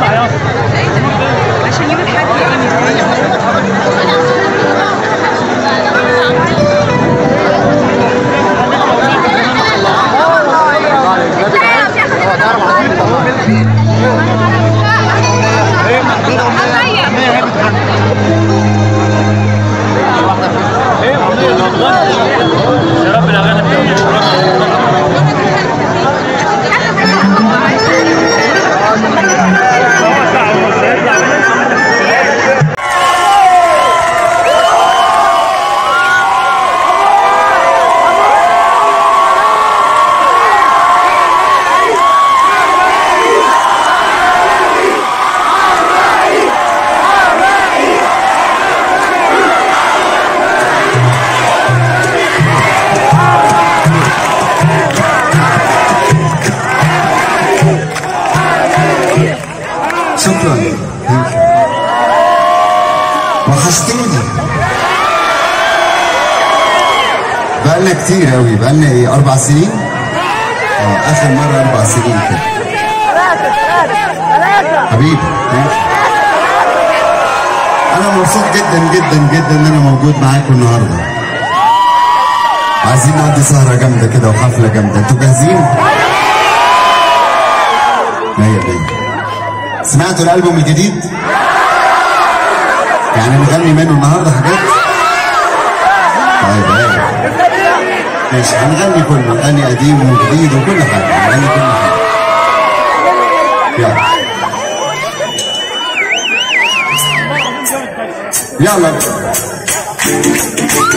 عشان يوم الحد يا يا رب الاغاني شكرا وحشتوني بقالنا كتير قوي بقالنا ايه اربع سنين اه اخر مره اربع سنين كده حبيبي ماشي. انا مبسوط جدا جدا جدا ان انا موجود معاكم النهارده عايزين نقضي سهره جامده كده وحفله جامده انتوا جاهزين؟ مية مية سمعتوا الالبوم الجديد؟ يعني نغني منه النهارده حاجات؟ طيب ايه ماشي هنغني كله نغني قديم وجديد وكل حاجه نغني كل حاجه يلا يلا